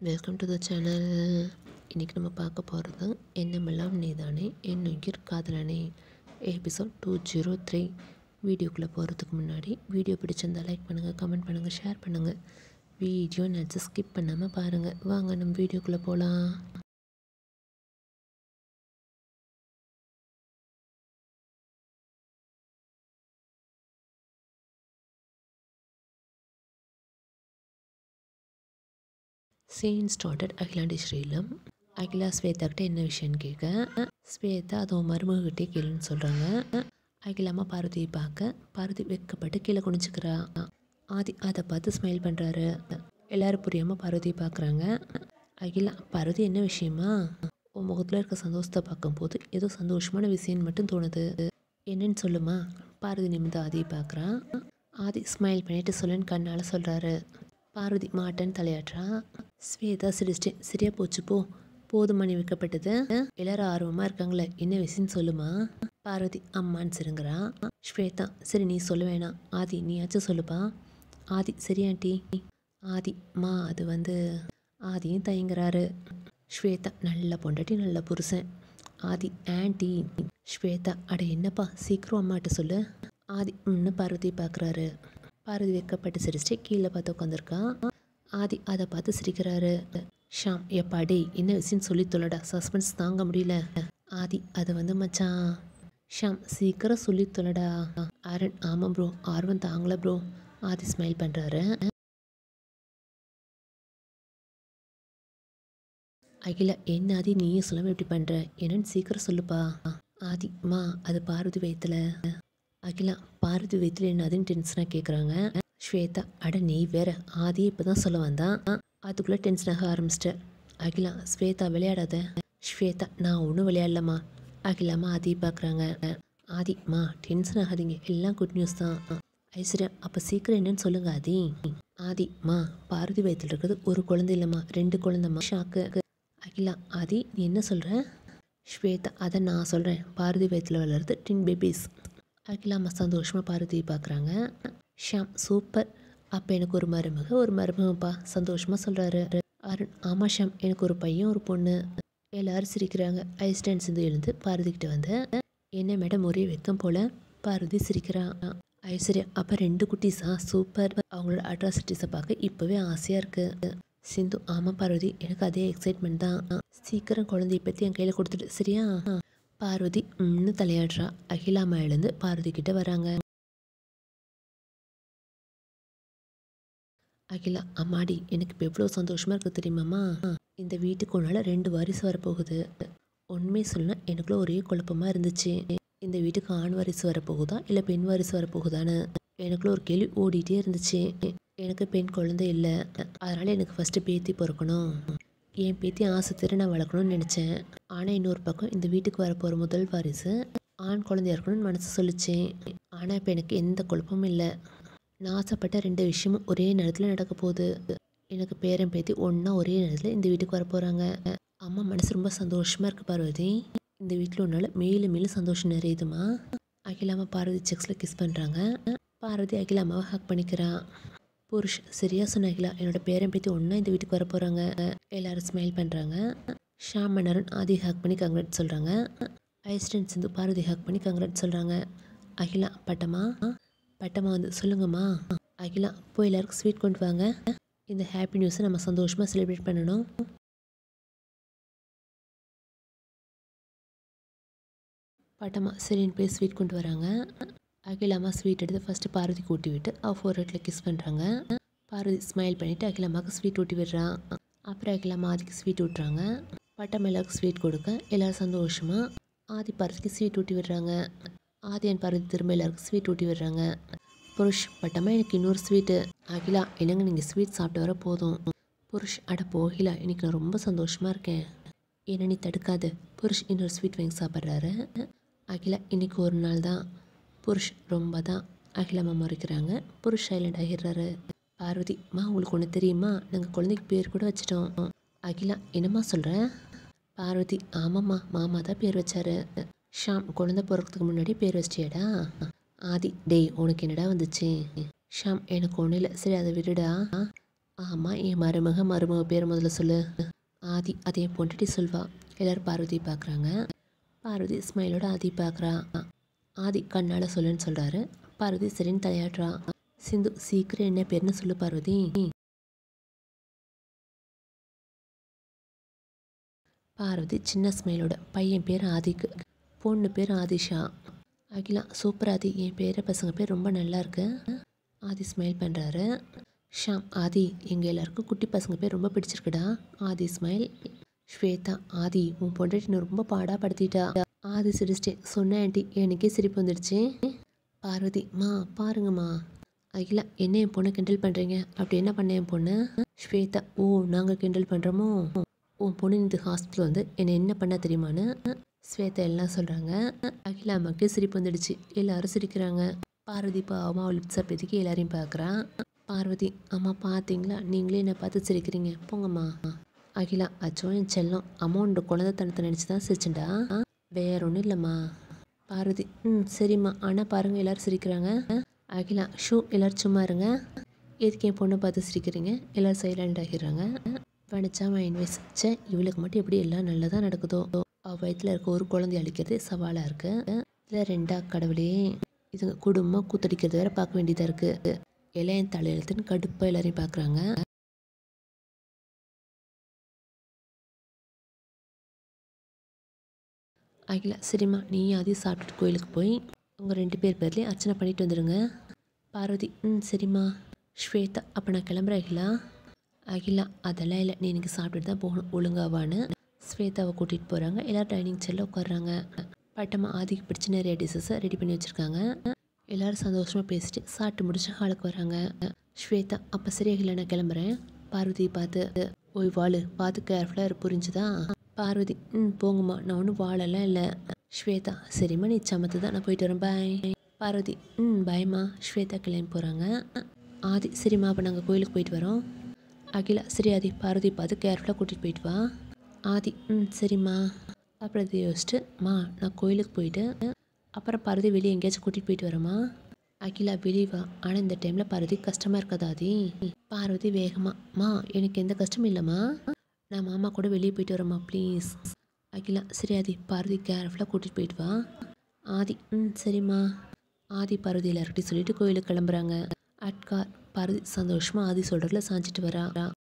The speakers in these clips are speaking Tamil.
வெல்கம் டு த சேனல் இன்றைக்கி நம்ம பார்க்க போகிறது என்னமெல்லாம் நீதானே என் உயிர் காதலனே எபிசோட் டூ ஜீரோ த்ரீ வீடியோக்குள்ளே போகிறதுக்கு முன்னாடி வீடியோ பிடிச்சிருந்தா லைக் பண்ணுங்கள் கமெண்ட் பண்ணுங்கள் ஷேர் பண்ணுங்கள் வீடியோ நினச்சி ஸ்கிப் பண்ணாமல் பாருங்கள் வாங்க நம்ம வீடியோக்குள்ளே போகலாம் சீன் ஸ்டார்டட் அகிலாண்டி ஸ்ரீலம் அகிலா ஸ்வேதாக்கிட்ட என்ன விஷயம்னு கேட்க ஸ்வேதா அது உன் மருமகிட்டே கேளுன்னு சொல்கிறாங்க அகிலாமா பார்வதியை பார்க்க பார்வதி வெக்கப்பட்டு கீழே குனிஞ்சுக்கிறா ஆதி அதை பார்த்து ஸ்மைல் பண்ணுறாரு எல்லாரும் புரியாமல் பார்வதியை பார்க்குறாங்க அகிலா பார்வதி என்ன விஷயமா உன் முகத்தில் இருக்க சந்தோஷத்தை பார்க்கும்போது ஏதோ சந்தோஷமான விஷயம்னு மட்டும் தோணுது என்னன்னு சொல்லுமா பார்வதி நிமிந்து ஆதியை பார்க்குறான் ஆதி ஸ்மைல் பண்ணிட்டு சொல்லுன்னு கண்ணால் சொல்கிறாரு பார்வதி மாட்டேன்னு தலையாட்டுறா ஸ்வேதா சிரிச்சிட்டு சரியா போச்சு போ போதுமணி வைக்கப்பட்டது எல்லாரும் ஆர்வமாக இருக்காங்களே என்ன விஷயம்னு சொல்லுமா பார்வதி அம்மான்னு சிருங்குறா ஸ்வேதா சரி நீ சொல்ல வேணாம் ஆதி நீயாச்சும் சொல்லுப்பா ஆதி சரி ஆண்டி ஆதி மா அது வந்து ஆதியும் தயங்குறாரு ஸ்வேதா நல்ல பொண்டாட்டி நல்ல புருஷன் ஆதி ஆண்டி ஸ்வேதா அட என்னப்பா சீக்கிரம் அம்மாட்ட சொல்லு ஆதி ம்னு பார்வதி பார்க்குறாரு பார்வதி வெக்கப்பட்டு சிரிச்சிட்டு கீழே பார்த்து உட்காந்துருக்கா ஆதி அதை பார்த்து சிரிக்கிறாரு ஷாம் எப்பா டேய் என்ன விஷயம் சொல்லி தொல்லடா சஸ்பென்ஸ் தாங்க முடியல ஆதி அது வந்து மச்சான் ஷாம் சீக்கிரம் சொல்லி தொல்லடா அருண் ஆமாம் ப்ரோ ஆர்வம் தாங்கல ப்ரோ ஆதி ஸ்மைல் பண்ணுறாரு அகிலா என்ன ஆதி நீயும் சொல்லாமல் எப்படி பண்ணுற என்னன்னு சீக்கிரம் சொல்லுப்பா ஆதி மா அது பார்வதி வயிற்றுல அகிலா பார்வதி வயிற்றுல என்ன அதுன்னு டென்ஷனாக கேட்குறாங்க ஸ்வேதா அட நீ வேற ஆதியே இப்போ தான் சொல்ல வந்தான் அதுக்குள்ளே டென்ஷனாக ஆரம்பிச்சிட்ட அகிலா ஸ்வேதா விளையாடாத ஸ்வேதா நான் ஒன்றும் விளையாடலம்மா அகிலாமா ஆதி பார்க்குறாங்க ஆதி மா டென்ஷன் ஆகாதீங்க எல்லாம் குட் நியூஸ் தான் ஐஸ்வர்யா அப்போ சீக்கிரம் என்னன்னு சொல்லுங்க ஆதி ஆதி மா பார்வதி வயிற்றுல இருக்கிறது ஒரு குழந்தை இல்லைம்மா ரெண்டு குழந்தைம்மா ஷாக்கு அகிலா ஆதி நீ என்ன சொல்கிற ஸ்வேதா அதை நான் சொல்கிறேன் பாரதி வயிற்றில் வளருது டின் பேபிஸ் அகிலாமா சந்தோஷமாக பார்வதியை பார்க்குறாங்க ஷாம் சூப்பர் அப்போ எனக்கு ஒரு மருமக ஒரு மருமகப்பா சந்தோஷமாக சொல்கிறாரு அருண் ஆமாம் ஷாம் எனக்கு ஒரு பையன் ஒரு பொண்ணு எல்லாரும் சிரிக்கிறாங்க ஐஸ் டான்ஸ் இருந்து எழுந்து பார்வதிக்கிட்ட வந்து என்ன மேடம் ஒரே வெக்கம் போல பார்வதி சிரிக்கிறான் ஐஸ்வர்யா அப்போ ரெண்டு குட்டீஸா சூப்பர் அவங்களோட அட்ராசிட்டிஸை பார்க்க இப்போவே ஆசையாக இருக்குது சிந்து ஆமாம் பார்வதி எனக்கு அதே எக்ஸைட்மெண்ட் தான் சீக்கிரம் குழந்தைய பற்றி என் கையில் கொடுத்துட்டு சரியா பார்வதி ம்னு தலையாடுறா அகிலாமா எழுந்து பார்வதி கிட்ட வராங்க அகிலா அம்மாடி எனக்கு இப்போ எவ்வளோ சந்தோஷமாக இருக்குது தெரியுமாம்மா இந்த வீட்டுக்கு உன்னால் ரெண்டு வாரிசு வரப்போகுது உண்மை சொல்லணும் எனக்குள்ள ஒரே குழப்பமாக இருந்துச்சு இந்த வீட்டுக்கு ஆண் வாரிசு வரப்போகுதா இல்லை பெண் வாரிசு வரப்போகுதான்னு எனக்குள்ள ஒரு கேள்வி ஓடிட்டே இருந்துச்சு எனக்கு பெண் குழந்தை இல்லை அதனால் எனக்கு ஃபஸ்ட்டு பேத்தி பிறக்கணும் என் பேத்தி ஆசை திற நான் வளர்க்கணும்னு நினச்சேன் ஆனால் இன்னொரு பக்கம் இந்த வீட்டுக்கு வரப்போகிற முதல் வாரிசு ஆண் குழந்தையா இருக்கணும்னு மனசு சொல்லிச்சேன் ஆனால் இப்போ எனக்கு எந்த குழப்பமும் இல்லை நான் ஆசைப்பட்ட ரெண்டு விஷயமும் ஒரே நேரத்தில் நடக்க போகுது எனக்கு பேரன் பேத்தி ஒன்றா ஒரே நேரத்தில் இந்த வீட்டுக்கு வர போகிறாங்க அம்மா மனசு ரொம்ப சந்தோஷமாக இருக்குது பார்வதி இந்த வீட்டில் ஒன்றால் மேலும் மேலும் சந்தோஷம் நிறையுதுமா அகிலாமா பார்வதி செக்ஸில் கிஸ் பண்ணுறாங்க பார்வதி அகிலாமாவை ஹக் பண்ணிக்கிறான் புருஷ் சரியா சொன்ன அகிலா என்னோட பேரன் பேத்தி ஒன்றா இந்த வீட்டுக்கு வர போகிறாங்க எல்லாரும் ஸ்மைல் பண்ணுறாங்க ஷாம் மன்னரன் ஆதி ஹக் பண்ணி கங்க்ராட் சொல்கிறாங்க ஐஸ்டன் சிந்து பார்வதி ஹக் பண்ணி கங்க்ராட் சொல்கிறாங்க அகிலா பட்டமா பட்டமா வந்து சொல்லுங்கம்மா அகிலா போய் எல்லாருக்கும் ஸ்வீட் கொண்டு வாங்க இந்த ஹாப்பி நியூஸை நம்ம சந்தோஷமாக செலிப்ரேட் பண்ணணும் பட்டம்மா சரின்னு போய் ஸ்வீட் கொண்டு வராங்க அகிலாமா ஸ்வீட் எடுத்து ஃபஸ்ட்டு பார்வதி ஊட்டி விட்டு அவள் ஃபோர் ஹெட்டில் கிஸ் பண்ணுறாங்க பார்வதி ஸ்மைல் பண்ணிவிட்டு அகிலாமாவுக்கு ஸ்வீட் ஊட்டி விடுறான் அப்புறம் அகிலாமா ஆதிக்கு ஸ்வீட் ஊட்டுறாங்க பட்டம் எல்லாருக்கும் ஸ்வீட் கொடுக்க எல்லோரும் சந்தோஷமாக ஆதி பார்வதிக்கு ஸ்வீட் ஊட்டி விடுறாங்க ஆதி அண்ட் பார்வதி திரும்ப எல்லாருக்கும் ஸ்வீட் ஊட்டி விடுறாங்க புருஷ் பட்டமா எனக்கு இன்னொரு ஸ்வீட்டு அகிலா என்னங்க நீங்கள் ஸ்வீட் சாப்பிட்டு வர போதும் புருஷ் அட போகிலா இன்னைக்கு நான் ரொம்ப சந்தோஷமாக இருக்கேன் என்ன நீ தடுக்காது புருஷ் இன்னொரு ஸ்வீட் வாங்கி சாப்பிட்றாரு அகிலா இன்னைக்கு ஒரு நாள் தான் புருஷ் ரொம்ப தான் அகிலாமா முறைக்கிறாங்க புருஷ் சைலண்ட் ஆகிடுறாரு பார்வதி மா உங்களுக்கு ஒன்று தெரியுமா நாங்கள் குழந்தைக்கு பேர் கூட வச்சிட்டோம் அகிலா என்னம்மா சொல்கிற பார்வதி ஆமாம்மா மாமா தான் பேர் வச்சாரு ஷாம் குழந்தை பிறக்கிறதுக்கு முன்னாடி பேர் வச்சிட்டியாடா ஆதி டேய் உனக்கு என்னடா வந்துச்சு ஷாம் எனக்கு ஒன்றும் இல்லை சரி அதை விடுடா ஆமாம் என் மருமக மருமக பேர் முதல்ல சொல்லு ஆதி அதே பொண்டுட்டி சொல்வா எல்லாரும் பார்வதி பார்க்குறாங்க பார்வதி ஸ்மைலோட ஆதி பார்க்குறா ஆதி கண்ணால் சொல்லுன்னு சொல்கிறாரு பார்வதி சரின்னு தலையாடுறா சிந்து சீக்கிரம் என்ன பேர்னு சொல்லு பார்வதி பார்வதி சின்ன ஸ்மைலோட பையன் பேர் ஆதிக்கு பொண்ணு பேர் ஆதிஷா அகிலா சூப்பர் ஆதி என் பேர பசங்க பேர் ரொம்ப நல்லா இருக்கு ஆதி ஸ்மைல் பண்ணுறாரு ஷாம் ஆதி எங்கள் எல்லாருக்கும் குட்டி பசங்க பேர் ரொம்ப பிடிச்சிருக்குடா ஆதி ஸ்மைல் ஸ்வேதா ஆதி உன் பொண்டாட்டி ரொம்ப பாடா படுத்திட்டா ஆதி சிரிச்சிட்டே சொன்ன ஆண்டி எனக்கே சிரிப்பு வந்துடுச்சு பார்வதி மா பாருங்கம்மா அகிலா என்ன என் பொண்ணை கிண்டல் பண்ணுறீங்க அப்படி என்ன பண்ண என் பொண்ணு ஸ்வேதா ஓ நாங்கள் கிண்டல் பண்ணுறோமோ உன் பொண்ணு இந்த ஹாஸ்பிட்டல் வந்து என்னை என்ன பண்ண தெரியுமான்னு ஸ்வேதா எல்லாம் சொல்கிறாங்க அகிலா அம்மாக்கு சிரிப்பு வந்துடுச்சு எல்லாரும் சிரிக்கிறாங்க பார்வதி பாவமாக அவள் லிப்ஸை பெதுக்கி எல்லாரையும் பார்க்குறான் பார்வதி அம்மா பார்த்தீங்களா நீங்களே என்னை பார்த்து சிரிக்கிறீங்க போங்கம்மா அகிலா அச்சோ என் செல்லம் அமௌண்ட் குழந்தைத்தனத்தை நினச்சி தான் சிரிச்சுண்டா வேற ஒன்றும் இல்லைம்மா பார்வதி ம் சரிம்மா ஆனால் பாருங்கள் எல்லாரும் சிரிக்கிறாங்க அகிலா ஷூ எல்லாரும் சும்மா இருங்க எதுக்கு என் பொண்ணை பார்த்து சிரிக்கிறீங்க எல்லாரும் சைலண்ட் ஆகிடுறாங்க வனிச்சா மைண்ட் வைஸ் சே இவளுக்கு மட்டும் எப்படி எல்லாம் நல்லதாக நடக்குதோ அவள் வயிற்றில் இருக்க ஒரு குழந்தைய அழிக்கிறது சவாலாக இருக்கு இதில் ரெண்டா கடவுளே இதுங்க குடும்பம் கூத்தடிக்கிறது வேற பார்க்க வேண்டியதாக இருக்கு எல்லாம் என் தலையெழுத்துன்னு கடுப்பாக எல்லாரையும் பார்க்குறாங்க அகிலா சரிம்மா நீ அதையும் சாப்பிட்டுட்டு கோயிலுக்கு போய் உங்கள் ரெண்டு பேர் பேர்லேயும் அர்ச்சனை பண்ணிட்டு வந்துடுங்க பார்வதி ம் சரிம்மா ஸ்வேதா அப்போ நான் கிளம்புறேன் அகிலா அகிலா அதெல்லாம் இல்லை நீ எனக்கு சாப்பிட்டுட்டு தான் போகணும் ஒழுங்காவான்னு ஸ்வேதாவை கூட்டிகிட்டு போகிறாங்க எல்லோரும் டைனிங் சேரில் உட்காடுறாங்க பட்டமா ஆதிக்கு பிடிச்ச நிறைய டிஷ்ஷஸை ரெடி பண்ணி வச்சுருக்காங்க எல்லோரும் சந்தோஷமாக பேசிட்டு சாப்பிட்டு முடிச்சு ஹாலுக்கு வராங்க ஸ்வேதா அப்போ சரி அகிலா நான் கிளம்புறேன் பார்வதி பார்த்து ஓய் வாளு பார்த்து கேர்ஃபுல்லாக இரு புரிஞ்சுதா பார்வதி ம் போங்கம்மா நான் ஒன்றும் வாழலாம் இல்லை ஸ்வேதா சரிம்மா நீ சமத்து தான் நான் போயிட்டு வரேன் பாய் பார்வதி ம் பாய்மா ஸ்வேதா கிளம்பி போகிறாங்க ஆதி சரிம்மா அப்போ நாங்கள் கோயிலுக்கு போயிட்டு வரோம் அகிலா சரி ஆதி பார்வதி பார்த்து கேர்ஃபுல்லாக கூட்டிகிட்டு போயிட்டு வா ஆதி ம் சரிம்மா அப்புறம் இதை யோசிச்சுட்டு மா நான் கோயிலுக்கு போயிட்டு அப்புறம் பார்வதி வெளியே எங்கேயாச்சும் கூட்டிகிட்டு போயிட்டு வரேம்மா அகிலா வெளியே வா ஆனால் இந்த டைமில் பார்வதி கஷ்டமாக இருக்காதா ஆதி பார்வதி வேகமா மா எனக்கு எந்த கஷ்டமும் இல்லைம்மா நான் மாமா கூட வெளியே போயிட்டு வரேம்மா ப்ளீஸ் அகிலா சரி ஆதி பார்வதி கேர்ஃபுல்லாக கூட்டிகிட்டு போயிட்டு வா ஆதி ம் சரிம்மா ஆதி பார்வதி எல்லார்கிட்டையும் சொல்லிட்டு கோயிலுக்கு கிளம்புறாங்க அட்கார் பார்வதி சந்தோஷமாக ஆதி சொல்கிறதுல சாஞ்சிட்டு வரா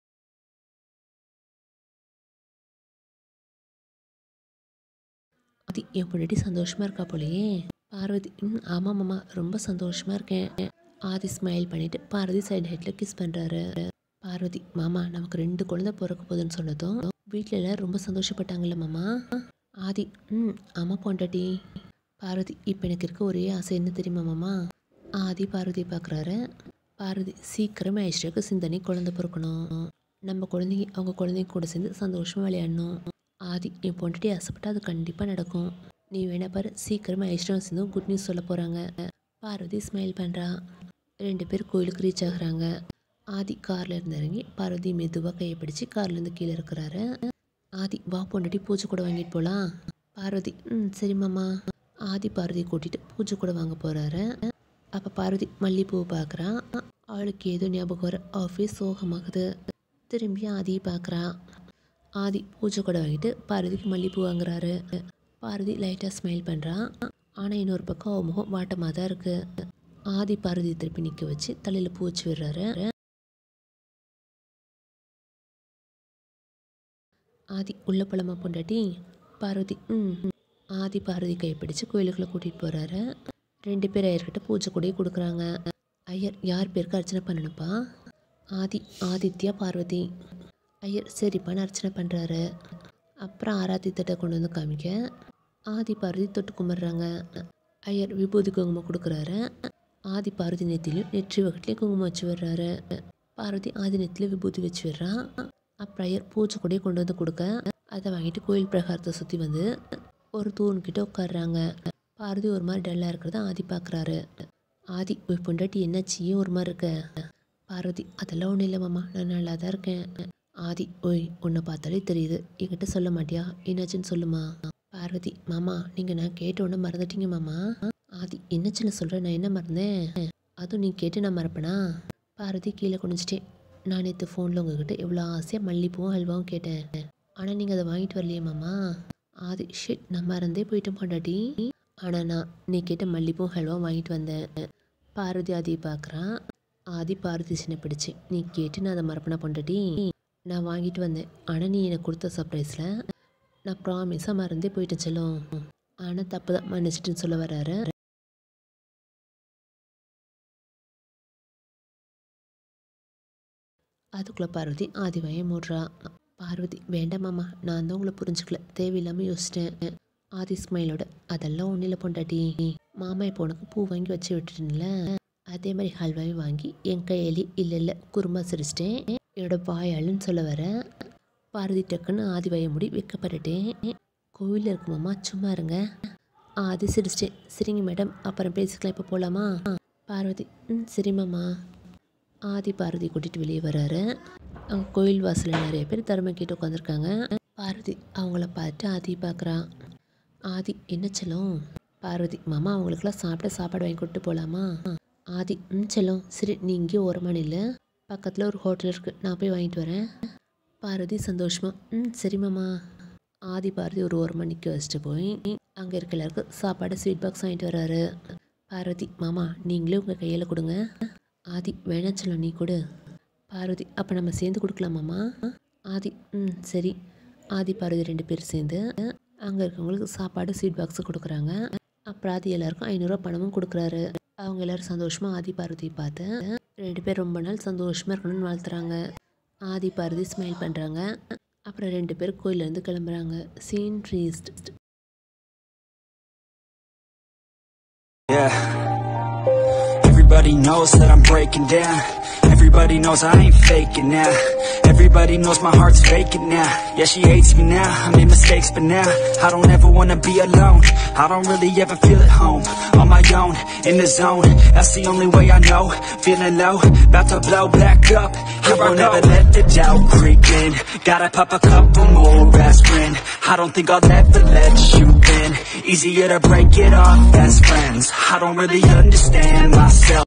ஆதி என் பொண்டாட்டி சந்தோஷமாக இருக்கா போலயே பார்வதி ம் ஆமாம் மாமா ரொம்ப சந்தோஷமாக இருக்கேன் ஆதி ஸ்மைல் பண்ணிட்டு பார்வதி சைடு ஹெட்டில் கிஸ் பண்ணுறாரு பார்வதி மாமா நமக்கு ரெண்டு குழந்தை பிறக்க போகுதுன்னு சொன்னதும் வீட்டில் எல்லாரும் ரொம்ப சந்தோஷப்பட்டாங்கல்ல மாமா ஆதி ம் ஆமாம் பொண்டாட்டி பார்வதி இப்போ எனக்கு இருக்க ஒரே ஆசை என்ன தெரியுமா மாமா ஆதி பார்வதி பார்க்குறாரு பார்வதி சீக்கிரமே ஐஸ்வர்யாவுக்கு சிந்தனை குழந்தை பிறக்கணும் நம்ம குழந்தைங்க அவங்க குழந்தைங்க கூட சேர்ந்து சந்தோஷமாக விளையாடணும் ஆதி என் பொண்டாட்டி ஆசைப்பட்டா அது கண்டிப்பாக நடக்கும் நீ வேணா பாரு சீக்கிரமாக ஐஸ்வர்யா சிந்தும் குட் நியூஸ் சொல்ல போகிறாங்க பார்வதி ஸ்மைல் பண்ணுறா ரெண்டு பேர் கோயிலுக்கு ரீச் ஆகுறாங்க ஆதி கார்ல இருந்து இறங்கி பார்வதி மெதுவாக கையை பிடிச்சி கார்லேருந்து கீழே இருக்கிறாரு ஆதி வா பொண்டாட்டி பூஜை கூட வாங்கிட்டு போகலாம் பார்வதி ம் சரி மாமா ஆதி பார்வதி கூட்டிட்டு பூஜை கூட வாங்க போகிறாரு அப்போ பார்வதி மல்லிகைப்பூவை பார்க்குறா அவளுக்கு ஏதோ ஞாபகம் வர ஆஃபீஸ் சோகமாகுது திரும்பி ஆதியை பார்க்குறா ஆதி பூஜை கூட வாங்கிட்டு பார்வதிக்கு மல்லிகைப்பூ வாங்குறாரு பார்வதி லைட்டாக ஸ்மைல் பண்ணுறா ஆனால் இன்னொரு பக்கம் அவ முகம் வாட்டமாக தான் இருக்குது ஆதி பார்வதி திருப்பி நிற்க வச்சு தலையில் பூ வச்சு விடுறாரு ஆதி உள்ள பழமா பொண்டாட்டி பார்வதி ம் ஆதி பார்வதி கை பிடிச்சு கோயிலுக்குள்ளே கூட்டிகிட்டு போகிறாரு ரெண்டு பேர் ஐயர்கிட்ட பூஜை கூடயே கொடுக்குறாங்க ஐயர் யார் பேருக்கு அர்ச்சனை பண்ணணுப்பா ஆதி ஆதித்யா பார்வதி ஐயர் சரிப்பான்னு அர்ச்சனை பண்ணுறாரு அப்புறம் ஆராத்தி தட்டை கொண்டு வந்து காமிக்க ஆதி பார்வதி தொட்டு கும்பிட்றாங்க ஐயர் விபூதி குங்குமம் கொடுக்குறாரு ஆதி பார்வதி நெத்திலையும் நெற்றி வகட்டிலையும் குங்குமம் வச்சு விடுறாரு பார்வதி ஆதி நெத்திலையும் விபூதி வச்சு விடுறா அப்புறம் ஐயர் பூஜை கூடயே கொண்டு வந்து கொடுக்க அதை வாங்கிட்டு கோயில் பிரகாரத்தை சுற்றி வந்து ஒரு தூண்கிட்ட உட்காடுறாங்க பார்வதி ஒரு மாதிரி டல்லாக இருக்கிறத ஆதி பார்க்குறாரு ஆதி போய் பொண்டாட்டி என்னாச்சு ஏன் ஒரு மாதிரி இருக்க பார்வதி அதெல்லாம் ஒன்றும் இல்லை மாமா நான் நல்லா தான் இருக்கேன் ஆதி ஓய் உன்னை பார்த்தாலே தெரியுது என்கிட்ட சொல்ல மாட்டியா என்னாச்சுன்னு சொல்லுமா பார்வதி மாமா நீங்கள் நான் கேட்ட உடனே மறந்துட்டீங்க மாமா ஆதி என்னச்சுன்னு சொல்கிறேன் நான் என்ன மறந்தேன் அதுவும் நீ கேட்டு நான் மறப்பேனா பார்வதி கீழே குனிஞ்சிட்டேன் நான் நேற்று ஃபோனில் உங்ககிட்ட எவ்வளோ ஆசையாக மல்லிப்பூவும் ஹல்வாவும் கேட்டேன் ஆனால் நீங்கள் அதை வாங்கிட்டு வரலையே மாமா ஆதி ஷிட் நான் மறந்தே போயிட்டேன் பொண்டாட்டி ஆனால் நான் நீ கேட்ட மல்லிப்பூவும் ஹல்வாவும் வாங்கிட்டு வந்தேன் பார்வதி ஆதியை பார்க்குறான் ஆதி பார்வதி சின்ன பிடிச்சி நீ கேட்டு நான் அதை மறப்பனா பொண்டாட்டி நான் வாங்கிட்டு வந்தேன் ஆனால் நீ எனக்கு கொடுத்த சர்ப்ரைஸில் நான் ப்ராமிஸாக மறந்தே போயிட்டேன் செல்லம் ஆனால் தப்பு தான் மன்னிச்சிட்டுன்னு சொல்ல வர்றாரு அதுக்குள்ளே பார்வதி ஆதிவாயை மூடுறா பார்வதி வேண்டாம் மாமா நான் தான் உங்களை புரிஞ்சுக்கல தேவையில்லாமல் யோசிச்சிட்டேன் ஆதி ஸ்மைலோட அதெல்லாம் ஒன்றும் இல்லை பொண்டாட்டி மாமா இப்போ உனக்கு பூ வாங்கி வச்சு விட்டுட்டேன்ல அதே மாதிரி ஹல்வாயும் வாங்கி என் கையிலே இல்லை இல்லை குறும்பா சிரிச்சிட்டேன் என்னோட வாயாளுன்னு சொல்ல வர பார்வதி டக்குன்னு ஆதி வாய முடி வைக்கப்பட்டுட்டேன் கோவிலில் இருக்கு மாமா சும்மா இருங்க ஆதி சிரிச்சிட்டேன் சரிங்க மேடம் அப்புறம் பேசிக்கலாம் இப்போ போகலாமா பார்வதி ம் சரி மாமா ஆதி பார்வதி கூட்டிகிட்டு வெளியே வராரு அங்கே கோயில் வாசலில் நிறைய பேர் தர்மம் கேட்டு உட்காந்துருக்காங்க பார்வதி அவங்கள பார்த்துட்டு ஆதி பார்க்குறான் ஆதி என்ன செல்லம் பார்வதி மாமா அவங்களுக்குலாம் சாப்பிட சாப்பாடு வாங்கி கொடுத்து போகலாமா ஆதி ம் செல்லம் சரி நீ இங்கேயும் ஓரமான இல்லை பக்கத்தில் ஒரு ஹோட்டல் இருக்குது நான் போய் வாங்கிட்டு வரேன் பார்வதி சந்தோஷமா ம் சரி மாமா ஆதி பார்வதி ஒரு ஓரமாக நிற்க வச்சுட்டு போய் அங்கே இருக்க எல்லாருக்கும் சாப்பாடு ஸ்வீட் பாக்ஸ் வாங்கிட்டு வராரு பார்வதி மாமா நீங்களே உங்கள் கையில் கொடுங்க ஆதி வேணாம் செல்லம் நீ கொடு பார்வதி அப்போ நம்ம சேர்ந்து கொடுக்கலாமாம்மா ஆதி ம் சரி ஆதி பார்வதி ரெண்டு பேரும் சேர்ந்து அங்கே இருக்கவங்களுக்கு சாப்பாடு ஸ்வீட் பாக்ஸு கொடுக்குறாங்க அப்புறம் ஆதி எல்லாருக்கும் ஐநூறுரூவா பணமும் கொடுக்குறாரு அவங்க எல்லாரும் சந்தோஷமாக ஆதி பார்வதியை பார்த்து ரெண்டு பேர் ரொம்ப நாள் சந்தோஷமாக இருக்கணும்னு வாழ்த்துறாங்க ஆதி பார்வதி ஸ்மைல் பண்ணுறாங்க அப்புறம் ரெண்டு பேர் கோயிலேருந்து கிளம்புறாங்க சீன் ட்ரீஸ்ட் Yeah. Everybody knows that I'm breaking down. Everybody knows I ain't faking now. Everybody knows my heart's faking now. Yeah, she hates me now. I made mistakes, but now I don't ever wanna be alone. I don't really ever feel at home. On my own, in the zone. That's the only way I know. Feeling low, about to blow back up. Here I won't ever let the doubt creep in. Gotta pop a couple more aspirin. I don't think I'll ever let you in. Easier to break it off best friends. I don't really understand myself.